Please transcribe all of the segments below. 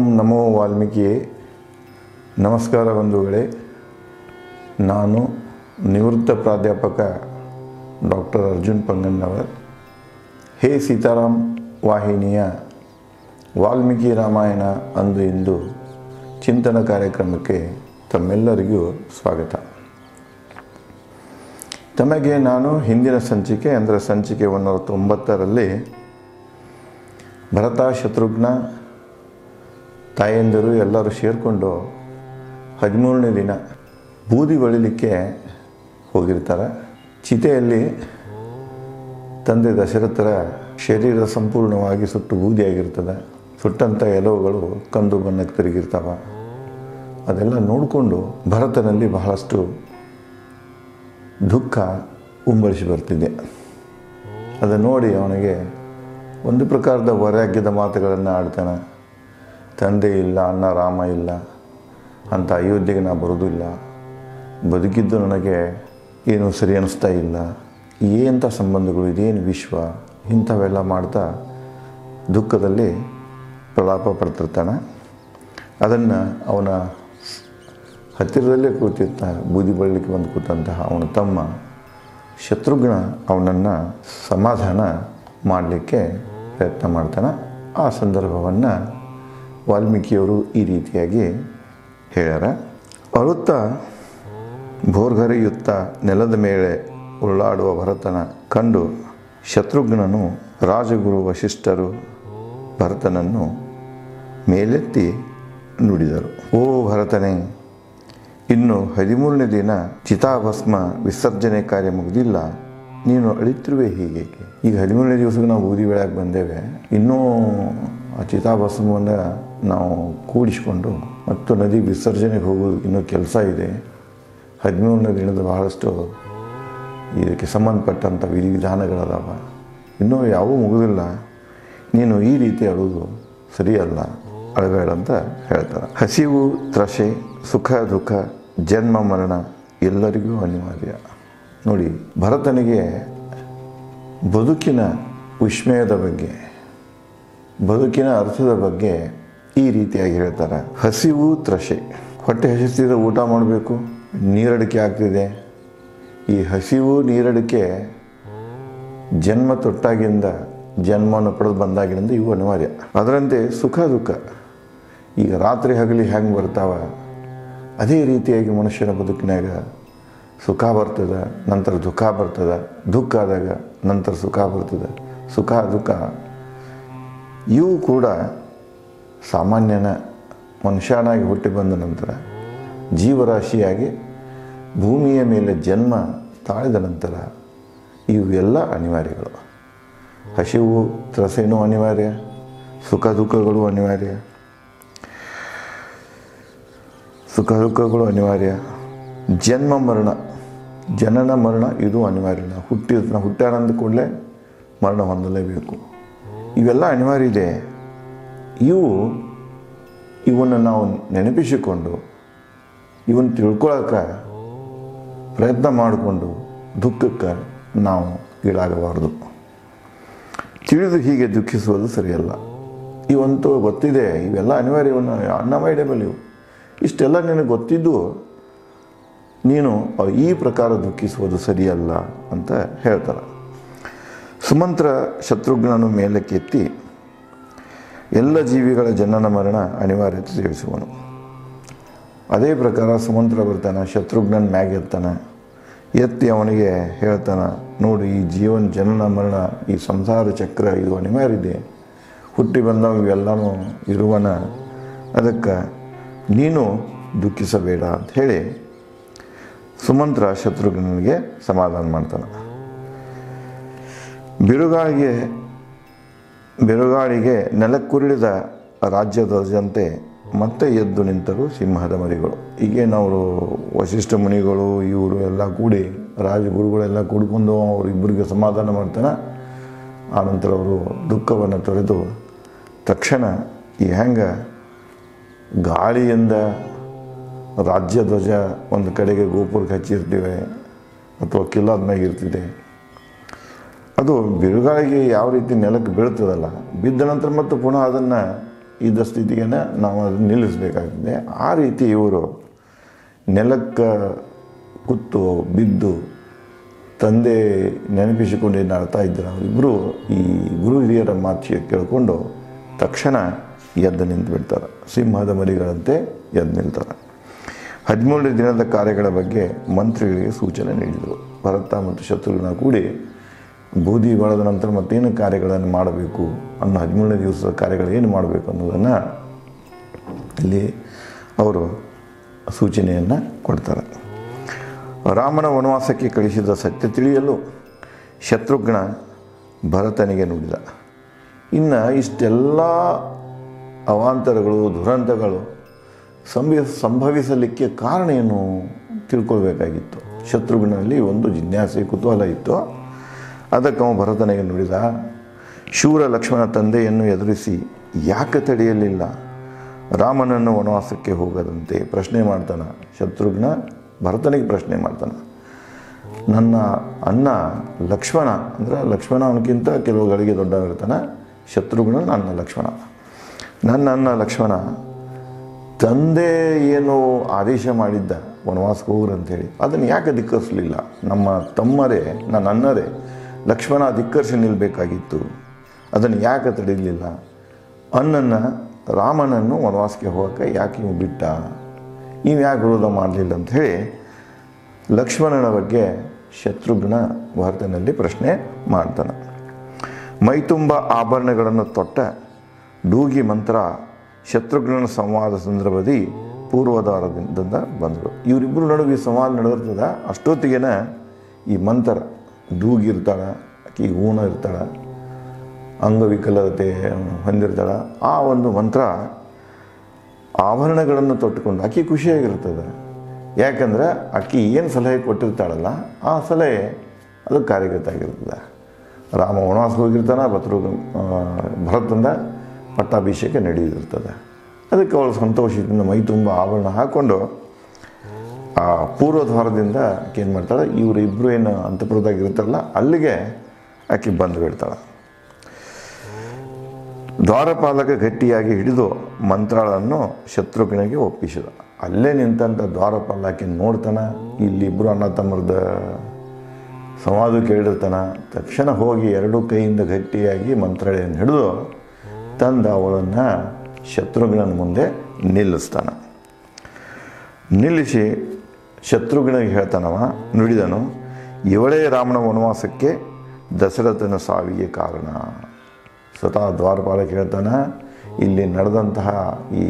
ಓಂ ನಮೋ ವಾಲ್ಮೀಕಿ ನಮಸ್ಕಾರ ಬಂಧುಗಳೇ ನಾನು ನಿವೃತ್ತ ಪ್ರಾಧ್ಯಾಪಕ ಡಾಕ್ಟರ್ ಅರ್ಜುನ್ ಪಂಗನ್ನವರ್ ಹೇ ಸೀತಾರಾಮ್ ವಾಹಿನಿಯ ವಾಲ್ಮೀಕಿ ರಾಮಾಯಣ ಅಂದು ಇಂದು ಚಿಂತನ ಕಾರ್ಯಕ್ರಮಕ್ಕೆ ತಮ್ಮೆಲ್ಲರಿಗೂ ಸ್ವಾಗತ ತಮಗೆ ನಾನು ಹಿಂದಿನ ಸಂಚಿಕೆ ಅಂದರೆ ಸಂಚಿಕೆ ಒಂದೂರ ತೊಂಬತ್ತರಲ್ಲಿ ಭರತ ಶತ್ರುಘ್ನ ತಾಯಂದಿರು ಎಲ್ಲರೂ ಸೇರಿಕೊಂಡು ಹದಿಮೂರನೇ ದಿನ ಬೂದಿ ಹೊಳಿಲಿಕ್ಕೆ ಹೋಗಿರ್ತಾರೆ ಚಿತೆಯಲ್ಲಿ ತಂದೆ ದಶರಥರ ಶರೀರ ಸಂಪೂರ್ಣವಾಗಿ ಸುಟ್ಟು ಬೂದಿಯಾಗಿರ್ತದೆ ಸುಟ್ಟಂಥ ಎಲವುಗಳು ಕಂದು ಬಣ್ಣಕ್ಕೆ ತಿರುಗಿರ್ತಾವ ಅದೆಲ್ಲ ನೋಡಿಕೊಂಡು ಭರತನಲ್ಲಿ ಬಹಳಷ್ಟು ದುಃಖ ಉಂಬಳಿಸಿ ಬರ್ತಿದ್ದೆ ಅದನ್ನು ನೋಡಿ ಅವನಿಗೆ ಒಂದು ಪ್ರಕಾರದ ವೈರಾಗ್ಯದ ಮಾತುಗಳನ್ನು ಆಡ್ತಾನೆ ತಂದೆ ಇಲ್ಲ ಅಣ್ಣ ರಾಮ ಇಲ್ಲ ಅಂತ ಅಯೋಧ್ಯೆಗೆ ನಾ ಬರೋದಿಲ್ಲ ಬದುಕಿದ್ದು ನನಗೆ ಏನು ಸರಿ ಅನ್ನಿಸ್ತಾ ಇಲ್ಲ ಏನಂಥ ಸಂಬಂಧಗಳು ಇದೇನು ವಿಶ್ವ ಇಂಥವೆಲ್ಲ ಮಾಡ್ತಾ ದುಃಖದಲ್ಲಿ ಪ್ರಲಾಪ ಪಡ್ತಿರ್ತಾನೆ ಅದನ್ನು ಅವನ ಹತ್ತಿರದಲ್ಲೇ ಕೂತಿರ್ತ ಬೂದಿ ಬಳ್ಳಿಕ್ಕೆ ಬಂದು ಕೂತಂತಹ ಅವನ ತಮ್ಮ ಶತ್ರುಘ್ನ ಅವನನ್ನು ಸಮಾಧಾನ ಮಾಡಲಿಕ್ಕೆ ಪ್ರಯತ್ನ ಮಾಡ್ತಾನೆ ಆ ಸಂದರ್ಭವನ್ನು ವಾಲ್ಮೀಕಿಯವರು ಈ ರೀತಿಯಾಗಿ ಹೇಳ್ಯಾರ ಅಳುತ್ತಾ ಭೋರ್ಗರೆಯುತ್ತಾ ನೆಲದ ಮೇಲೆ ಉರುಳಾಡುವ ಭರತನ ಕಂಡು ಶತ್ರುಘ್ನನು ರಾಜಗುರು ವಶಿಷ್ಠರು ಭರತನನ್ನು ಮೇಲೆತ್ತಿ ನುಡಿದರು ಓ ಭರತನೇ ಇನ್ನು ಹದಿಮೂರನೇ ದಿನ ಚಿತಾಭಸ್ಮ ವಿಸರ್ಜನೆ ಕಾರ್ಯ ಮುಗಿದಿಲ್ಲ ನೀನು ಅಳಿತಿರುವೆ ಹೀಗೆ ಈಗ ಹದಿಮೂರನೇ ದಿವಸಕ್ಕೆ ನಾವು ಬೂದಿ ಬೆಳಗ್ಗೆ ಬಂದೇವೆ ಇನ್ನೂ ಆ ಚಿತಾಭಸ್ಮವನ್ನು ನಾವು ಕೂಡಿಸಿಕೊಂಡು ಮತ್ತು ನದಿ ವಿಸರ್ಜನೆಗೆ ಹೋಗೋದು ಇನ್ನೂ ಕೆಲಸ ಇದೆ ಹದಿಮೂರನೇ ದಿನದ ಬಹಳಷ್ಟು ಇದಕ್ಕೆ ಸಂಬಂಧಪಟ್ಟಂಥ ವಿಧಿವಿಧಾನಗಳದಾವ ಇನ್ನೂ ಯಾವೂ ಮುಗಿದಿಲ್ಲ ನೀನು ಈ ರೀತಿ ಅಳುವುದು ಸರಿಯಲ್ಲ ಅಳಬೇಡ ಅಂತ ಹೇಳ್ತಾರೆ ಹಸಿವು ತ್ರಷೆ ಸುಖ ದುಃಖ ಜನ್ಮ ಮರಣ ಎಲ್ಲರಿಗೂ ಅನಿವಾರ್ಯ ನೋಡಿ ಭರತನಿಗೆ ಬದುಕಿನ ವಿಸ್ಮಯದ ಬಗ್ಗೆ ಬದುಕಿನ ಅರ್ಥದ ಬಗ್ಗೆ ಈ ರೀತಿಯಾಗಿ ಹೇಳ್ತಾರೆ ಹಸಿವು ತ್ರಷೆ ಹೊಟ್ಟೆ ಹಸಿತಿದ್ರೆ ಊಟ ಮಾಡಬೇಕು ನೀರಡಿಕೆ ಆಗ್ತಿದೆ ಈ ಹಸಿವು ನೀರಡಿಕೆ ಜನ್ಮ ತೊಟ್ಟಾಗಿಂದ ಜನ್ಮವನ್ನು ಪಡೆದು ಬಂದಾಗಿನಿಂದ ಇವು ಅನಿವಾರ್ಯ ಅದರಂತೆ ಸುಖ ದುಃಖ ಈಗ ರಾತ್ರಿ ಹಗಲಿ ಹೆಂಗೆ ಬರ್ತಾವ ಅದೇ ರೀತಿಯಾಗಿ ಮನುಷ್ಯನ ಬದುಕಿನಾಗ ಸುಖ ಬರ್ತದೆ ನಂತರ ದುಃಖ ಬರ್ತದೆ ದುಃಖ ಆದಾಗ ನಂತರ ಸುಖ ಬರ್ತದೆ ಸುಖ ದುಃಖ ಇವು ಕೂಡ ಸಾಮಾನ್ಯನ ಮನುಷ್ಯನಾಗಿ ಹುಟ್ಟಿ ಬಂದ ನಂತರ ಜೀವರಾಶಿಯಾಗಿ ಭೂಮಿಯ ಮೇಲೆ ಜನ್ಮ ತಾಳಿದ ನಂತರ ಇವೆಲ್ಲ ಅನಿವಾರ್ಯಗಳು ಹಸಿವು ತ್ರಸೆನೂ ಅನಿವಾರ್ಯ ಸುಖ ದುಃಖಗಳು ಅನಿವಾರ್ಯ ಸುಖ ದುಃಖಗಳು ಅನಿವಾರ್ಯ ಜನ್ಮ ಮರಣ ಜನನ ಮರಣ ಇದು ಅನಿವಾರ್ಯ ನಾವು ಹುಟ್ಟಿ ನಾವು ಹುಟ್ಟಾನಂದ ಕೂಡಲೇ ಮರಣ ಹೊಂದಲೇಬೇಕು ಇವೆಲ್ಲ ಅನಿವಾರ್ಯ ಇದೆ ಇವು ಇವನ್ನು ನಾವು ನೆನಪಿಸಿಕೊಂಡು ಇವನ್ನ ತಿಳ್ಕೊಳಕ್ಕೆ ಪ್ರಯತ್ನ ಮಾಡಿಕೊಂಡು ದುಃಖಕ್ಕೆ ನಾವು ಈಡಾಗಬಾರ್ದು ತಿಳಿದು ಹೀಗೆ ದುಃಖಿಸುವುದು ಸರಿಯಲ್ಲ ಇವಂತೂ ಗೊತ್ತಿದೆ ಇವೆಲ್ಲ ಅನಿವಾರ್ಯವನ್ನು ಅನ್ಅವೈಡಬಲ್ ಇವು ಇಷ್ಟೆಲ್ಲ ನಿನಗೆ ಗೊತ್ತಿದ್ದು ನೀನು ಈ ಪ್ರಕಾರ ದುಃಖಿಸುವುದು ಸರಿಯಲ್ಲ ಅಂತ ಹೇಳ್ತಾರೆ ಸುಮಂತ್ರ ಶತ್ರುಘ್ನನು ಮೇಲಕ್ಕೆತ್ತಿ ಎಲ್ಲ ಜೀವಿಗಳ ಜನನ ಮರಣ ಅನಿವಾರ್ಯತೆ ತಿಳಿಸುವನು ಅದೇ ಪ್ರಕಾರ ಸುಮಂತ್ರ ಬರ್ತಾನೆ ಶತ್ರುಘ್ನನ್ ಮ್ಯಾಗ ಎತ್ತಾನೆ ಎತ್ತಿ ಅವನಿಗೆ ಹೇಳ್ತಾನೆ ನೋಡಿ ಈ ಜೀವನ ಜನನ ಮರಣ ಈ ಸಂಸಾರ ಚಕ್ರ ಇದು ಅನಿವಾರ್ಯ ಇದೆ ಹುಟ್ಟಿ ಬಂದವ ಇವೆಲ್ಲನೂ ಇರುವನ ಅದಕ್ಕೆ ನೀನು ದುಃಖಿಸಬೇಡ ಅಂತ ಹೇಳಿ ಸುಮಂತ್ರ ಶತ್ರುಘ್ನನಿಗೆ ಸಮಾಧಾನ ಮಾಡ್ತಾನೆ ಬಿರುಗಾಳಿಗೆ ಬಿರುಗಾಳಿಗೆ ನೆಲಕ್ಕುರುಳಿದ ರಾಜ್ಯಧ್ವಜಂತೆ ಮತ್ತೆ ಎದ್ದು ನಿಂತರು ಸಿಂಹದ ಮರಿಗಳು ಈಗೇನವರು ವಶಿಷ್ಠ ಮುನಿಗಳು ಇವರು ಎಲ್ಲ ಕೂಡಿ ರಾಜಗುರುಗಳೆಲ್ಲ ಕೂಡ್ಕೊಂಡು ಅವರಿಬ್ಬರಿಗೆ ಸಮಾಧಾನ ಮಾಡ್ತಾನೆ ಆನಂತರ ಅವರು ದುಃಖವನ್ನು ತೊರೆದು ತಕ್ಷಣ ಈ ಹೆಂಗೆ ಗಾಳಿಯಿಂದ ರಾಜ್ಯಧ್ವಜ ಒಂದು ಕಡೆಗೆ ಗೋಪುರಕ್ಕೆ ಹಚ್ಚಿರ್ತೀವಿ ಅಥವಾ ಕಿಲ್ಲದ ಮ್ಯಾಗ ಇರ್ತಿದೆ ಅದು ಬಿರುಗಾಳಿಗೆ ಯಾವ ರೀತಿ ನೆಲಕ್ಕೆ ಬೀಳ್ತದಲ್ಲ ಬಿದ್ದ ನಂತರ ಮತ್ತೆ ಪುನಃ ಅದನ್ನು ಇದ್ದ ಸ್ಥಿತಿಗೆನ ನಾವು ಅದನ್ನು ನಿಲ್ಲಿಸಬೇಕಾಗ್ತದೆ ಆ ರೀತಿ ಇವರು ನೆಲಕ್ಕೆ ಕುತ್ತು ಬಿದ್ದು ತಂದೆ ನೆನಪಿಸಿಕೊಂಡು ಏನು ಆಡ್ತಾ ಇದ್ದಾರೆ ಅವರಿಬ್ಬರು ಈ ಗುರು ಹಿರಿಯರ ಮಾತು ಕೇಳಿಕೊಂಡು ತಕ್ಷಣ ಎದ್ದು ನಿಂತು ಬಿಡ್ತಾರೆ ಸಿಂಹದ ಮರಿಗಳಂತೆ ಎದ್ದು ನಿಲ್ತಾರೆ ಹದಿಮೂರನೇ ದಿನದ ಕಾರ್ಯಗಳ ಬಗ್ಗೆ ಮಂತ್ರಿಗಳಿಗೆ ಸೂಚನೆ ನೀಡಿದರು ಭರತ ಮತ್ತು ಶತ್ರುಘ್ನ ಕೂಡಿ ಬೂದಿ ಬಳದ ನಂತರ ಮತ್ತೇನು ಕಾರ್ಯಗಳನ್ನು ಮಾಡಬೇಕು ಅನ್ನೋ ಹದಿಮೂರನೇ ದಿವಸದ ಕಾರ್ಯಗಳು ಏನು ಮಾಡಬೇಕು ಅನ್ನೋದನ್ನು ಇಲ್ಲಿ ಅವರು ಸೂಚನೆಯನ್ನು ಕೊಡ್ತಾರೆ ರಾಮನ ವನವಾಸಕ್ಕೆ ಕಳಿಸಿದ ಸತ್ಯ ತಿಳಿಯಲು ಶತ್ರುಘ್ನ ಭರತನಿಗೆ ನುಡಿದ ಇನ್ನು ಇಷ್ಟೆಲ್ಲ ಅವಾಂತರಗಳು ದುರಂತಗಳು ಸಂಭಿ ಸಂಭವಿಸಲಿಕ್ಕೆ ಕಾರಣ ಏನು ತಿಳ್ಕೊಳ್ಬೇಕಾಗಿತ್ತು ಶತ್ರುಘ್ನಲ್ಲಿ ಒಂದು ಜಿಜ್ಞಾಸೆ ಕುತೂಹಲ ಇತ್ತು ಅದಕ್ಕೆ ಅವ ಭರತನಿಗೆ ನುಡಿದ ಶೂರ ಲಕ್ಷ್ಮಣ ತಂದೆಯನ್ನು ಎದುರಿಸಿ ಯಾಕೆ ತಡೆಯಲಿಲ್ಲ ರಾಮನನ್ನು ವನವಾಸಕ್ಕೆ ಹೋಗದಂತೆ ಪ್ರಶ್ನೆ ಮಾಡ್ತಾನೆ ಶತ್ರುಘ್ನ ಭರತನಿಗೆ ಪ್ರಶ್ನೆ ಮಾಡ್ತಾನೆ ನನ್ನ ಅಣ್ಣ ಲಕ್ಷ್ಮಣ ಅಂದರೆ ಲಕ್ಷ್ಮಣ ಅವನಕ್ಕಿಂತ ಕೆಲವು ಗಳಿಗೆ ದೊಡ್ಡವಿರ್ತಾನೆ ಶತ್ರುಘ್ನ ನನ್ನ ಲಕ್ಷ್ಮಣ ನನ್ನ ಅಣ್ಣ ಲಕ್ಷ್ಮಣ ತಂದೆ ಏನು ಆದೇಶ ಮಾಡಿದ್ದ ವನವಾಸಕ್ಕೆ ಹೋಗ್ರಿ ಅಂತೇಳಿ ಅದನ್ನು ಯಾಕೆ ಧಿಕ್ಕರಿಸಲಿಲ್ಲ ನಮ್ಮ ತಮ್ಮರೇ ನನ್ನ ಅಣ್ಣರೇ ಲಕ್ಷ್ಮಣ ಧಿಕ್ಕರಿಸಿ ನಿಲ್ಲಬೇಕಾಗಿತ್ತು ಅದನ್ನು ಯಾಕೆ ತಡೀಲಿಲ್ಲ ಅಣ್ಣನ ರಾಮನನ್ನು ವನವಾಸಕ್ಕೆ ಹೋಗೋಕ್ಕೆ ಯಾಕೆ ಇವು ಬಿಟ್ಟ ನೀವು ಯಾಕೆ ವಿರೋಧ ಮಾಡಲಿಲ್ಲ ಅಂಥೇಳಿ ಲಕ್ಷ್ಮಣನ ಬಗ್ಗೆ ಶತ್ರುಘ್ನ ಭರತನಲ್ಲಿ ಪ್ರಶ್ನೆ ಮಾಡ್ತಾನೆ ಮೈತುಂಬ ಆಭರಣಗಳನ್ನು ತೊಟ್ಟ ಡೂಗಿ ಮಂತ್ರ ಶತ್ರುಘ್ನನ ಸಂವಾದ ಸಂದರ್ಭದಲ್ಲಿ ಪೂರ್ವದಾರದಿಂದ ಬಂದರು ಇವರಿಬ್ಬರು ನಡುವೆ ಈ ಸಂವಾದ ನಡೆದಿರ್ತದ ಅಷ್ಟೊತ್ತಿಗೆನ ಈ ಮಂತ್ರ ಡೂಗಿ ಇರ್ತಾಳೆ ಆಕಿ ಊಣ ಇರ್ತಾಳೆ ಅಂಗವಿಕಲತೆ ಹೊಂದಿರ್ತಾಳೆ ಆ ಒಂದು ಮಂತ್ರ ಆಭರಣಗಳನ್ನು ತೊಟ್ಟುಕೊಂಡು ಆಕಿ ಖುಷಿಯಾಗಿರ್ತದೆ ಯಾಕಂದ್ರೆ ಆಕಿ ಏನು ಸಲಹೆ ಕೊಟ್ಟಿರ್ತಾಳಲ್ಲ ಆ ಸಲಹೆ ಅದು ಕಾರ್ಯಗತ ಆಗಿರ್ತದೆ ರಾಮ ವನವಾಸ ಹೋಗಿರ್ತಾನೆ ಭತ್ರು ಭರತಂದ ಪಟ್ಟಾಭಿಷೇಕ ನಡೆದಿರ್ತದೆ ಅದಕ್ಕೆ ಅವಳು ಸಂತೋಷದಿಂದ ಮೈ ತುಂಬ ಆಭರಣ ಹಾಕ್ಕೊಂಡು ಆ ಪೂರ್ವದ್ವಾರದಿಂದ ಆಕೆ ಏನು ಮಾಡ್ತಾಳೆ ಇವರು ಇಬ್ಬರು ಏನು ಅಂತಃಪುರದಾಗ ಇರ್ತಾರಲ್ಲ ಅಲ್ಲಿಗೆ ಆಕೆ ಬಂದು ಬಿಡ್ತಾಳೆ ದ್ವಾರಪಾಲಕ ಗಟ್ಟಿಯಾಗಿ ಹಿಡಿದು ಮಂತ್ರಾಳನ್ನು ಶತ್ರುಘ್ನಿಗೆ ಒಪ್ಪಿಸಿದ ಅಲ್ಲೇ ನಿಂತಂಥ ದ್ವಾರಪಾಲಕಿ ನೋಡ್ತಾನ ಇಲ್ಲಿಬ್ಬರು ಅಣ್ಣ ತಮ್ಮರದ ಸಂವಾದ ಕೇಳಿರ್ತಾನ ತಕ್ಷಣ ಹೋಗಿ ಎರಡು ಕೈಯಿಂದ ಗಟ್ಟಿಯಾಗಿ ಮಂತ್ರಾಳೆಯನ್ನು ಹಿಡಿದು ತಂದು ಅವಳನ್ನು ಶತ್ರುಘ್ನನ ಮುಂದೆ ನಿಲ್ಲಿಸ್ತಾನ ನಿಲ್ಲಿಸಿ ಶತ್ರುಘ್ನಿಗೆ ಹೇಳ್ತಾನವ ನುಡಿದನು ಇವಳೇ ರಾಮನ ವನವಾಸಕ್ಕೆ ದಶರಥನ ಸಾವಿಗೆ ಕಾರಣ ಸ್ವತಃ ದ್ವಾರಪಾಲಕ ಹೇಳ್ತಾನೆ ಇಲ್ಲಿ ನಡೆದಂತಹ ಈ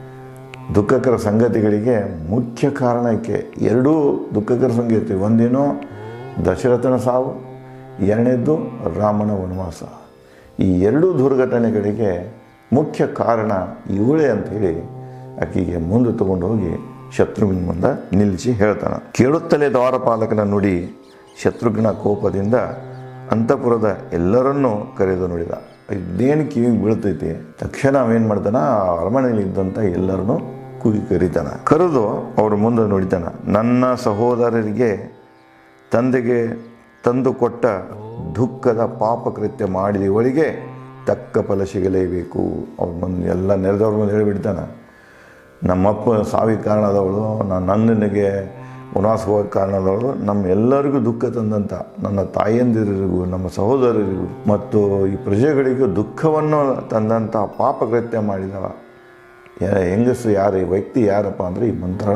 ದುಃಖಕರ ಸಂಗತಿಗಳಿಗೆ ಮುಖ್ಯ ಕಾರಣಕ್ಕೆ ಎರಡೂ ದುಃಖಕರ ಸಂಗತಿ ಒಂದೇನೋ ದಶರಥನ ಸಾವು ಎರಡನೇದ್ದು ರಾಮನ ವನವಾಸ ಈ ಎರಡೂ ದುರ್ಘಟನೆಗಳಿಗೆ ಮುಖ್ಯ ಕಾರಣ ಇವಳೇ ಅಂಥೇಳಿ ಆಕೆಗೆ ಮುಂದೆ ತಗೊಂಡು ಹೋಗಿ ಶತ್ರುಘ್ನ ಮುಂದೆ ನಿಲ್ಲಿಸಿ ಹೇಳ್ತಾನೆ ಕೇಳುತ್ತಲೇ ದ್ವಾರಪಾಲಕನ ನುಡಿ ಶತ್ರುಘ್ನ ಕೋಪದಿಂದ ಅಂತಃಪುರದ ಎಲ್ಲರನ್ನೂ ಕರೆದು ನುಡಿದ ಇದೇನು ಕಿವಿಗೆ ಬೀಳ್ತೈತಿ ತಕ್ಷಣ ಅವೇನು ಮಾಡ್ತಾನ ಆ ಅರಮನೆಯಲ್ಲಿ ಇದ್ದಂಥ ಎಲ್ಲರನ್ನೂ ಕೂಗಿ ಕರೀತಾನ ಕರೆದು ಅವ್ರ ಮುಂದೆ ನುಡಿತಾನ ನನ್ನ ಸಹೋದರರಿಗೆ ತಂದೆಗೆ ತಂದು ಕೊಟ್ಟ ದುಃಖದ ಪಾಪಕೃತ್ಯ ಮಾಡಿದ ಇವಳಿಗೆ ತಕ್ಕ ಫಲ ಸಿಗಲೇಬೇಕು ಅವ್ರ ಮುಂದೆ ಎಲ್ಲ ನೆರೆದವ್ರ ಮುಂದೆ ಹೇಳಿಬಿಡ್ತಾನೆ ನಮ್ಮಪ್ಪ ಸಾವಿಗೆ ಕಾರಣದವಳು ನಾನು ನನ್ನನಿಗೆ ವನವಾಸ ಹೋಗೋಕ್ಕೆ ಕಾರಣದವಳು ನಮ್ಮ ಎಲ್ಲರಿಗೂ ದುಃಖ ತಂದಂಥ ನನ್ನ ತಾಯಂದಿರಿಗೂ ನಮ್ಮ ಸಹೋದರರಿಗೂ ಮತ್ತು ಈ ಪ್ರಜೆಗಳಿಗೂ ದುಃಖವನ್ನು ತಂದಂಥ ಪಾಪಕೃತ್ಯ ಮಾಡಿದವ ಯಾ- ಹೆಂಗಸು ಯಾರು ಈ ವ್ಯಕ್ತಿ ಯಾರಪ್ಪ ಅಂದರೆ ಈ ಮಂತ್ರಳ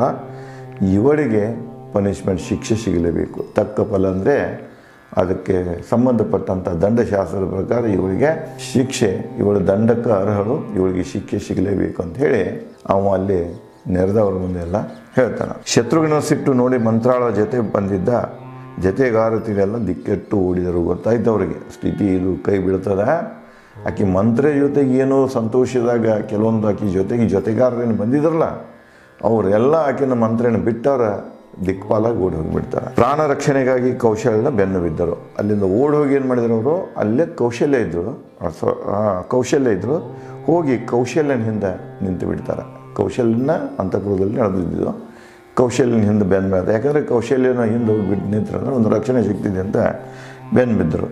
ಇವಳಿಗೆ ಪನಿಷ್ಮೆಂಟ್ ಶಿಕ್ಷೆ ಸಿಗಲೇಬೇಕು ತಕ್ಕ ಫಲ ಅಂದರೆ ಅದಕ್ಕೆ ಸಂಬಂಧಪಟ್ಟಂಥ ದಂಡಶಾಸ್ತ್ರದ ಪ್ರಕಾರ ಇವಳಿಗೆ ಶಿಕ್ಷೆ ಇವಳ ದಂಡಕ್ಕೆ ಅರ್ಹಳು ಇವಳಿಗೆ ಶಿಕ್ಷೆ ಸಿಗಲೇಬೇಕು ಅಂತ ಹೇಳಿ ಅವ ಅಲ್ಲಿ ನೆರೆದವ್ರ ಮುಂದೆ ಎಲ್ಲ ಹೇಳ್ತಾನೆ ಶತ್ರುಘ್ನ ಸಿಟ್ಟು ನೋಡಿ ಮಂತ್ರಾಳ ಜೊತೆ ಬಂದಿದ್ದ ಜೊತೆಗಾರತಿಗೆಲ್ಲ ದಿಕ್ಕೆಟ್ಟು ಓಡಿದರು ಗೊತ್ತಾಯ್ತು ಅವರಿಗೆ ಸ್ಥಿತಿ ಇದು ಕೈ ಬೀಳ್ತದ ಆಕೆ ಮಂತ್ರ ಜೊತೆಗೆ ಏನೋ ಸಂತೋಷದಾಗ ಕೆಲವೊಂದು ಆಕೆ ಜೊತೆಗೆ ಜೊತೆಗಾರರೇನು ಬಂದಿದ್ರಲ್ಲ ಅವರೆಲ್ಲ ಆಕಿನ ಮಂತ್ರನ ಬಿಟ್ಟವ್ರ ದಿಕ್ಪಾಲಾಗಿ ಓಡಿ ಹೋಗಿಬಿಡ್ತಾರೆ ಪ್ರಾಣ ರಕ್ಷಣೆಗಾಗಿ ಕೌಶಲ್ಯನ ಬೆನ್ನು ಬಿದ್ದರು ಅಲ್ಲಿಂದ ಓಡಿ ಹೋಗಿ ಏನು ಮಾಡಿದ್ರು ಅವರು ಅಲ್ಲೇ ಕೌಶಲ್ಯ ಇದ್ದರು ಆ, ಸ್ವ- ಆ, ಕೌಶಲ್ಯ ಇದ್ದರು ಹೋಗಿ ಕೌಶಲ್ಯನ ಹಿಂದೆ ನಿಂತು ಬಿಡ್ತಾರೆ ಕೌಶಲ್ಯನ ಅಂತಃಪುರದಲ್ಲಿ ನಡೆದಿದ್ದು ಕೌಶಲ್ಯನ ಹಿಂದೆ ಬೆನ್ನು ಬಿದ್ದ ಯಾಕಂದರೆ ಕೌಶಲ್ಯನ ಹಿಂದೆ ಹೋಗಿ ಬಿಟ್ಟು ನಿಂತ್ರಂದ್ರೆ ಒಂದು ರಕ್ಷಣೆ ಸಿಗ್ತಿದೆ ಅಂತ ಬೆನ್ನು ಬಿದ್ದರು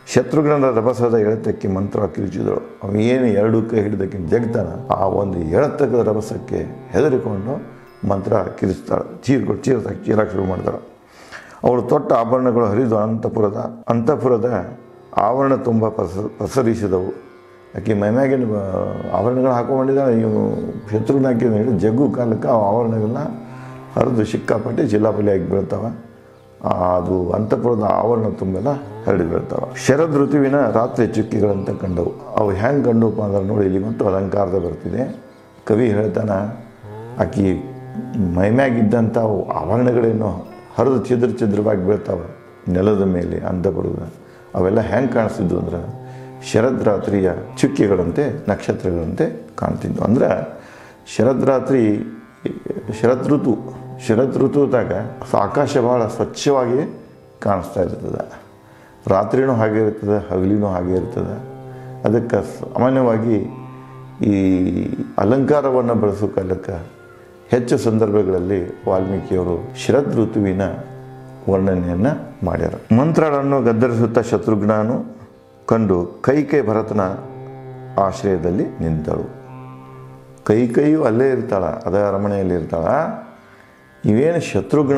ಶತ್ರುಘ್ನರ ರಭಸದ ಎಳೆತಕ್ಕೆ ಮಂತ್ರ ಕಿರುಚಿದಳು ಅವ ಏನು ಎರಡು ಕೈ ಹಿಡಿದಕ್ಕೆ ಜಗ್ತಾನ ಆ ಒಂದು ಎಳೆತಕ್ಕದ ರಭಸಕ್ಕೆ ಹೆದರಿಕೊಂಡು ಮಂತ್ರ ಕಿರಿಸ್ತಾಳೆ ಚೀರ್ಕೊಂಡು ಚೀರ ಚೀರಕ್ಕೆ ಶುರು ಮಾಡ್ತಾಳೆ ಅವಳು ತೊಟ್ಟ ಆಭರಣಗಳು ಹರಿದು ಅಂತಃಪುರದ ಅಂತಃಪುರದ ಆವರಣ ತುಂಬ ಪಸ ಪಸರಿಸಿದವು ಆಕೆ ಮೈಮ್ಯಾಗಿನ ಬ- ಆಭರಣಗಳು ಹಾಕೊಂಡಿದ್ದಾಳೆ ಇವು ಶತ್ರುಘ್ನ ಹಾಕಿದ ಹೇಳಿ ಜಗ್ಗು ಕಾಲಕ್ಕೆ ಆ ಆವರಣಗಳನ್ನ ಹರಿದು ಸಿಕ್ಕಾಪಟ್ಟೆ ಚಿಲ್ಲಾಪಲ್ಲಿ ಆಗಿ ಬೀಳ್ತಾವೆ ಆ, ಅದು ಅಂತಃಪುರದ ಆವರಣ ತುಂಬೆಲ್ಲ ಹರಡಿ ಬೀಳ್ತಾವೆ ಶರದ್ ಋತುವಿನ ರಾತ್ರಿ ಚುಕ್ಕಿಗಳಂತ ಕಂಡವು ಅವು ಹೆಂಗೆ ಕಂಡವಪ್ಪ ಅಂದ್ರೆ ನೋಡಿ ಇಲ್ಲಿ ಮತ್ತು ಅಲಂಕಾರದ ಬರ್ತಿದೆ ಕವಿ ಹೇಳ್ತಾನ ಆಕಿ ಮೈಮ್ಯಾಗಿದ್ದಂಥ ಅವು ಆವರಣಗಳೇನೋ ಹರಿದು ಚಿದ್ರ ಚಿದ್ರವಾಗಿ ಬೀಳ್ತಾವೆ ನೆಲದ ಮೇಲೆ ಅಂತಃಪುರದ ಅವೆಲ್ಲ ಹೆಂಗೆ ಕಾಣಿಸ್ತಿದ್ವು ಅಂದ್ರೆ ಶರದ್ ರಾತ್ರಿಯ ಚುಕ್ಕಿಗಳಂತೆ ನಕ್ಷತ್ರಗಳಂತೆ ಕಾಣ್ತಿದ್ವು ಅಂದ್ರೆ ಶರದ್ ರಾತ್ರಿ ಶರತ್ ಋತು ಶರತ್ ಋತುದಾಗ ಆಕಾಶ ಭಾಳ ಸ್ವಚ್ಛವಾಗಿ ಕಾಣಿಸ್ತಾ ಇರ್ತದೆ ರಾತ್ರಿನೂ ಹಾಗೆ ಇರ್ತದೆ ಹಗಲಿನೂ ಹಾಗೆ ಇರ್ತದೆ ಅದಕ್ಕೆ ಸಾಮಾನ್ಯವಾಗಿ ಈ ಅಲಂಕಾರವನ್ನು ಬಳಸೋ ಕಾಲಕ್ಕೆ ಹೆಚ್ಚು ಸಂದರ್ಭಗಳಲ್ಲಿ ವಾಲ್ಮೀಕಿಯವರು ಶರದ್ ಋತುವಿನ ವರ್ಣನೆಯನ್ನು ಮಾಡ್ಯಾರ ಮಂತ್ರಗಳನ್ನು ಗದ್ದರಿಸುತ್ತಾ ಶತ್ರುಘ್ನನು ಕಂಡು ಕೈಕೈ ಭರತನ ಆಶ್ರಯದಲ್ಲಿ ನಿಂತಳು ಕೈ ಕೈಯು ಅಲ್ಲೇ ಇರ್ತಾಳ ಅದೇ ಅರಮನೆಯಲ್ಲಿ ಇರ್ತಾಳ ಇವೇನು ಶತ್ರುಘ್ನ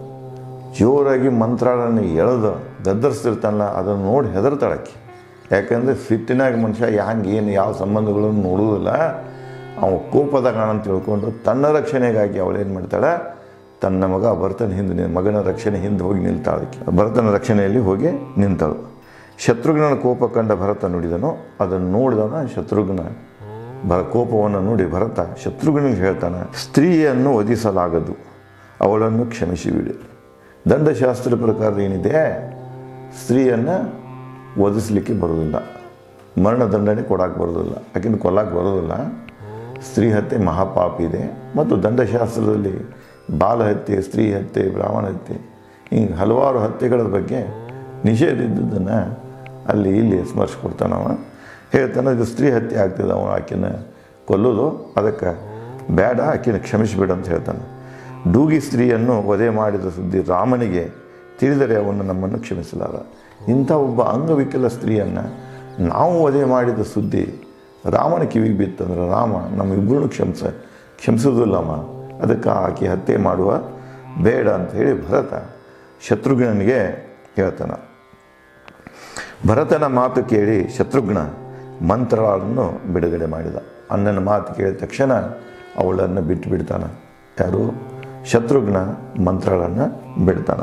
ಜೋರಾಗಿ ಮಂತ್ರಾಳನ್ನು ಎಳೆದು ಗದ್ದರಿಸ್ತಿರ್ತಾನಲ್ಲ ಅದನ್ನು ನೋಡಿ ಹೆದರ್ತಾಳಕ್ಕೆ ಯಾಕಂದರೆ ಸಿಟ್ಟಿನಾಗ ಮನುಷ್ಯ ಹ್ಯಾಂಗೆ ಏನು ಯಾವ ಸಂಬಂಧಗಳನ್ನು ನೋಡುವುದಿಲ್ಲ ಅವ ಕೋಪದಾಗ ಅಂತ ತಿಳ್ಕೊಂಡು ತನ್ನ ರಕ್ಷಣೆಗಾಗಿ ಅವಳೇನು ಮಾಡ್ತಾಳೆ ತನ್ನ ಮಗ ಭರತನ ಹಿಂದೆ ನಿ- ಮಗನ ರಕ್ಷಣೆ ಹಿಂದೆ ಹೋಗಿ ನಿಲ್ತಾಳಕ್ಕೆ ಭರತನ ರಕ್ಷಣೆಯಲ್ಲಿ ಹೋಗಿ ನಿಂತಳು ಶತ್ರುಘ್ನನ ಕೋಪ ಕಂಡ ಭರತ ನುಡಿದನು ಅದನ್ನು ನೋಡಿದವನ ಶತ್ರುಘ್ನ ಭರ ಕೋಪವನ್ನು ನೋಡಿ ಭರತ ಶತ್ರುಘ್ನಿಗೆ ಹೇಳ್ತಾನೆ ಸ್ತ್ರೀಯನ್ನು ವಧಿಸಲಾಗದು ಅವಳನ್ನು ಕ್ಷಮಿಸಿಬಿಡಿ ದಂಡಶಾಸ್ತ್ರ ಪ್ರಕಾರ ಏನಿದೆ ಸ್ತ್ರೀಯನ್ನು ವಧಿಸಲಿಕ್ಕೆ ಬರೋದಿಲ್ಲ ಮರಣದಂಡನೆ ಕೊಡಕ್ಕೆ ಬರೋದಿಲ್ಲ ಆಕಿನ ಕೊಲ್ಲಕ್ಕೆ ಬರೋದಿಲ್ಲ ಸ್ತ್ರೀ ಹತ್ಯೆ ಮಹಾಪಾಪ ಇದೆ ಮತ್ತು ದಂಡಶಾಸ್ತ್ರದಲ್ಲಿ ಬಾಲ ಹತ್ಯೆ ಸ್ತ್ರೀ ಹತ್ಯೆ ಬ್ರಾಹ್ಮಣ ಹತ್ಯೆ ಹಿಂಗೆ ಹಲವಾರು ಹತ್ಯೆಗಳ ಬಗ್ಗೆ ನಿಷೇಧ ಇದ್ದದ್ದನ್ನು ಅಲ್ಲಿ ಇಲ್ಲಿ ಸ್ಮರಿಸ್ಕೊಡ್ತಾನವ ಹೇಳ್ತಾನೆ ಇದು ಸ್ತ್ರೀ ಹತ್ಯೆ ಆಗ್ತದೆ ಅವನು ಆಕಿನ ಕೊಲ್ಲೋದು ಅದಕ್ಕೆ ಬೇಡ ಆಕಿನ ಕ್ಷಮಿಸಿಬಿಡು ಅಂತ ಹೇಳ್ತಾನೆ ಡೂಗಿ ಸ್ತ್ರೀಯನ್ನು ವಧೆ ಮಾಡಿದ ಸುದ್ದಿ ರಾಮನಿಗೆ ತಿಳಿದರೆ ಅವನು ನಮ್ಮನ್ನು ಕ್ಷಮಿಸಲಾರ ಇಂಥ ಒಬ್ಬ ಅಂಗವಿಕಲ ಸ್ತ್ರೀಯನ್ನು ನಾವು ವಧೆ ಮಾಡಿದ ಸುದ್ದಿ ರಾಮನ ಕಿವಿಗೆ ಬಿತ್ತಂದ್ರೆ ರಾಮ ನಮ್ಮಿಬ್ಬರನ್ನು ಕ್ಷಮಿಸ ಕ್ಷಮಿಸೋದಿಲ್ಲಮ್ಮ ಅದಕ್ಕೆ ಆಕೆ ಹತ್ಯೆ ಮಾಡುವ ಬೇಡ ಅಂತ ಹೇಳಿ ಭರತ ಶತ್ರುಘ್ನನಿಗೆ ಹೇಳ್ತಾನೆ ಭರತನ ಮಾತು ಕೇಳಿ ಶತ್ರುಘ್ನ ಮಂತ್ರಗಳನ್ನು ಬಿಡುಗಡೆ ಮಾಡಿದ ಅಣ್ಣನ ಮಾತು ಕೇಳಿದ ತಕ್ಷಣ ಅವಳನ್ನು ಬಿಟ್ಟು ಬಿಡ್ತಾನೆ ಯಾರು ಶತ್ರುಘ್ನ ಮಂತ್ರಗಳನ್ನು ಬಿಡ್ತಾನೆ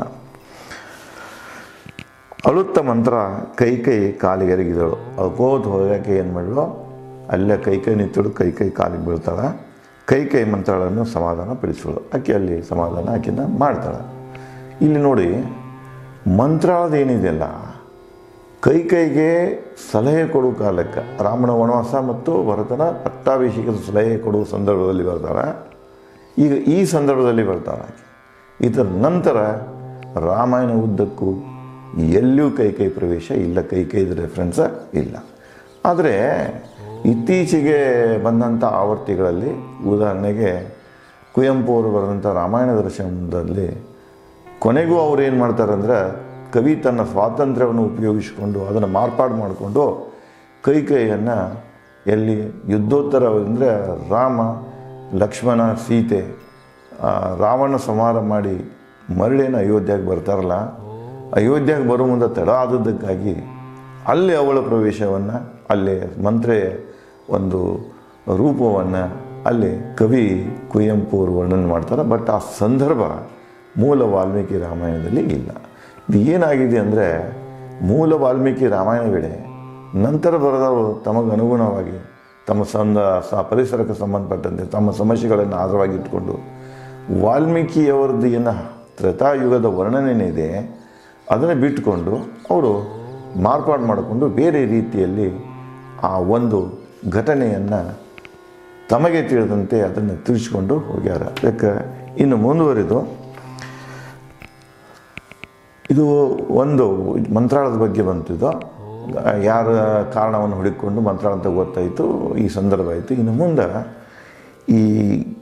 ಅಳುತ್ತ ಮಂತ್ರ ಕೈ ಕೈ ಕಾಲಿಗೆರಗಿದಳು ಅಳ್ಕೋತ ಹೋಗಕ್ಕೆ ಏನು ಮಾಡಲು ಅಲ್ಲೇ ಕೈ ಕೈ ನಿಂತಳು ಕೈ ಕೈ ಕಾಲಿಗೆ ಬೀಳ್ತಾಳೆ ಕೈ ಕೈ ಮಂತ್ರಗಳನ್ನು ಸಮಾಧಾನ ಪಡಿಸೋಳು ಆಕೆ ಅಲ್ಲಿ ಸಮಾಧಾನ ಆಕೆನ ಮಾಡ್ತಾಳೆ ಇಲ್ಲಿ ನೋಡಿ ಮಂತ್ರಾಳದ ಏನಿದೆಯಲ್ಲ ಕೈ ಕೈಗೆ ಸಲಹೆ ಕೊಡುವ ಕಾಲಕ್ಕೆ ರಾಮನ ವನವಾಸ ಮತ್ತು ಭರತನ ಪಟ್ಟಾಭಿಷೇಕದ ಸಲಹೆ ಕೊಡುವ ಸಂದರ್ಭದಲ್ಲಿ ಬರ್ತಾಳೆ ಈಗ ಈ ಸಂದರ್ಭದಲ್ಲಿ ಬರ್ತಾಳೆ ಆಕೆ ಇದರ ನಂತರ ರಾಮಾಯಣ ಉದ್ದಕ್ಕೂ ಎಲ್ಲಿಯೂ ಕೈ ಕೈ ಪ್ರವೇಶ ಇಲ್ಲ ಕೈ ಕೈದ ರೆಫರೆನ್ಸ ಇಲ್ಲ ಆದರೆ ಇತ್ತೀಚೆಗೆ ಬಂದಂಥ ಆವರ್ತಿಗಳಲ್ಲಿ ಉದಾಹರಣೆಗೆ ಕುವೆಂಪು ಅವರು ಬರೆದಂಥ ರಾಮಾಯಣ ದರ್ಶನದಲ್ಲಿ ಕೊನೆಗೂ ಅವ್ರು ಏನು ಮಾಡ್ತಾರೆ ಅಂದ್ರೆ ಕವಿ ತನ್ನ ಸ್ವಾತಂತ್ರ್ಯವನ್ನು ಉಪಯೋಗಿಸಿಕೊಂಡು ಅದನ್ನು ಮಾರ್ಪಾಡು ಮಾಡಿಕೊಂಡು ಕೈ ಕೈಯನ್ನು ಎಲ್ಲಿ ಯುದ್ಧೋತ್ತರ ಅಂದರೆ ರಾಮ ಲಕ್ಷ್ಮಣ ಸೀತೆ ಆ, ರಾವಣ ಸಂಹಾರ ಮಾಡಿ ಮರಳೇನು ಅಯೋಧ್ಯೆಗೆ ಬರ್ತಾರಲ್ಲ ಅಯೋಧ್ಯೆಗೆ ಬರೋ ಮುಂದೆ ತಡ ಆದದ್ದಕ್ಕಾಗಿ ಅಲ್ಲಿ ಅವಳ ಪ್ರವೇಶವನ್ನು ಅಲ್ಲಿ ಮಂತ್ರೆ ಒಂದು ರೂಪವನ್ನು ಅಲ್ಲಿ ಕವಿ ಕುವೆಂಪು ಅವರು ವರ್ಣನೆ ಮಾಡ್ತಾರೆ ಬಟ್ ಆ ಸಂದರ್ಭ ಮೂಲ ವಾಲ್ಮೀಕಿ ರಾಮಾಯಣದಲ್ಲಿ ಇಲ್ಲ ಇದು ಏನಾಗಿದೆ ಅಂದರೆ ಮೂಲ ವಾಲ್ಮೀಕಿ ರಾಮಾಯಣಗಳೇ ನಂತರ ಬರೆದವರು ತಮಗೆ ಅನುಗುಣವಾಗಿ ತಮ್ಮ ಸಂದ ಸ ಪರಿಸರಕ್ಕೆ ಸಂಬಂಧಪಟ್ಟಂತೆ ತಮ್ಮ ಸಮಸ್ಯೆಗಳನ್ನು ಆಧಾರವಾಗಿ ಇಟ್ಕೊಂಡು ವಾಲ್ಮೀಕಿಯವರದ್ದು ಏನು ತ್ರೇತಾಯುಗದ ವರ್ಣನೆ ಇದೆ ಅದನ್ನು ಬಿಟ್ಟುಕೊಂಡು ಅವರು ಮಾರ್ಪಾಡು ಮಾಡಿಕೊಂಡು ಬೇರೆ ರೀತಿಯಲ್ಲಿ ಆ ಒಂದು ಘಟನೆಯನ್ನು ತಮಗೆ ತಿಳಿದಂತೆ ಅದನ್ನು ತಿಳಿಸ್ಕೊಂಡು ಹೋಗ್ಯಾರ ಅದಕ್ಕೆ ಇನ್ನು ಮುಂದುವರಿದು ಇದು ಒಂದು ಮಂತ್ರಾಳದ ಬಗ್ಗೆ ಬಂತಿದ್ದು ಯಾರ ಕಾರಣವನ್ನು ಹುಡುಕಿಕೊಂಡು ಮಂತ್ರಾಳ ಅಂತ ಗೊತ್ತಾಯಿತು ಈ ಸಂದರ್ಭ ಆಯಿತು ಇನ್ನು ಮುಂದೆ ಈ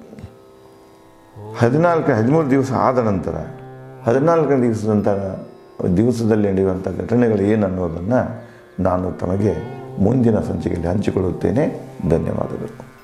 ಹದಿನಾಲ್ಕು ಹದಿಮೂರು ದಿವಸ ಆದ ನಂತರ ಹದಿನಾಲ್ಕನೇ ದಿವಸದ ನಂತರ ದಿವಸದಲ್ಲಿ ನಡೆಯುವಂಥ ಘಟನೆಗಳು ಏನು ಅನ್ನೋದನ್ನು ನಾನು ತಮಗೆ ಮುಂದಿನ ಸಂಚಿಕೆಯಲ್ಲಿ ಹಂಚಿಕೊಳ್ಳುತ್ತೇನೆ ಧನ್ಯವಾದಗಳು